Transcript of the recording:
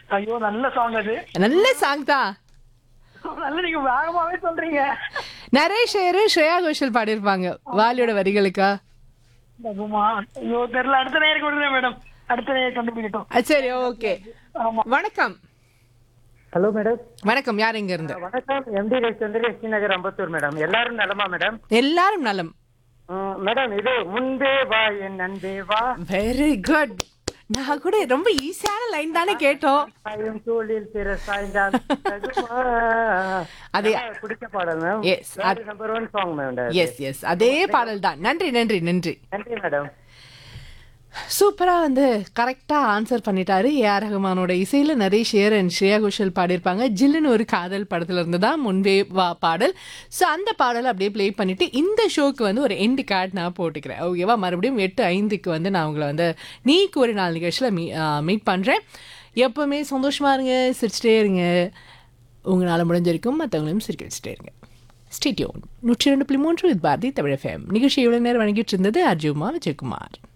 ஐயோ நல்ல சாங் அது நல்ல சாங் தான் நல்ல நீங்க வேகமாவே சொல்றீங்க நரேஷ் ஐயரு ஸ்ரேயா கோஷல் பாடியிருப்பாங்க வாலியோட வரிகளுக்கா ஆமா ஐயோ தெரியல அடுத்த நேரம் கொடுங்க மேடம் அடுத்த நேரம் கண்டுபிடிக்கட்டும் அஹ் சரி ஓகே ஆமா வணக்கம் ஹலோ மேடம் வணக்கம் யார் இங்க இருந்து வணக்கம் எம்டி ரவிச்சந்திர எஸ்டி நகர் அம்பத்தூர் மேடம் எல்லாரும் நலமா மேடம் எல்லாரும் நலம் ம், மேடம் இது முன்பே வா என் நன்பே வா வெரி குட் நான் கூட ரொம்ப ஈஸியான லைன் தானே கேட்டோம் சாயும் தோளில் பிற சாய்ந்தால் தகுமா? அதே நல்லா பிடிச்ச பாடல் மேம் Yes, அது- number one song madam yes yes அதே பாடல் தான் நன்றி நன்றி நன்றி நன்றி மேடம் சூப்பரா வந்து கரெக்டா ஆன்சர் பண்ணிட்டாரு ஏஆர் ரஹ்மானோட இசையில நரேஷ் ஏர் அண்ட் ஸ்ரேயா கோஷல் பாடியிருப்பாங்க ஜில்லுன்னு ஒரு காதல் படத்துல இருந்து தான் முன்பே வா பாடல் ஸோ அந்த பாடலை அப்படியே ப்ளே பண்ணிட்டு இந்த ஷோக்கு வந்து ஒரு எண்டு கார்டு நான் போட்டுக்கிறேன் ஓகேவா மறுபடியும் எட்டு ஐந்துக்கு வந்து நான் உங்களை வந்து நீக்கு ஒரு நாள் நிகழ்ச்சியில் மீ மீட் பண்ணுறேன் எப்பவுமே சந்தோஷமா இருங்க சிரிச்சிட்டே இருங்க உங்களால் முடிஞ்ச வரைக்கும் மற்றவங்களையும் சிரிக்க வச்சுட்டே இருங்க ஸ்டேடியோன் நூற்றி ரெண்டு புள்ளி மூன்று இது பாரதி தமிழ் எஃப்எம் நிகழ்ச்சி எவ்வளோ நேரம் வழங்கிட்டு இருந்தது அர்ஜுமா விஜயகுமார்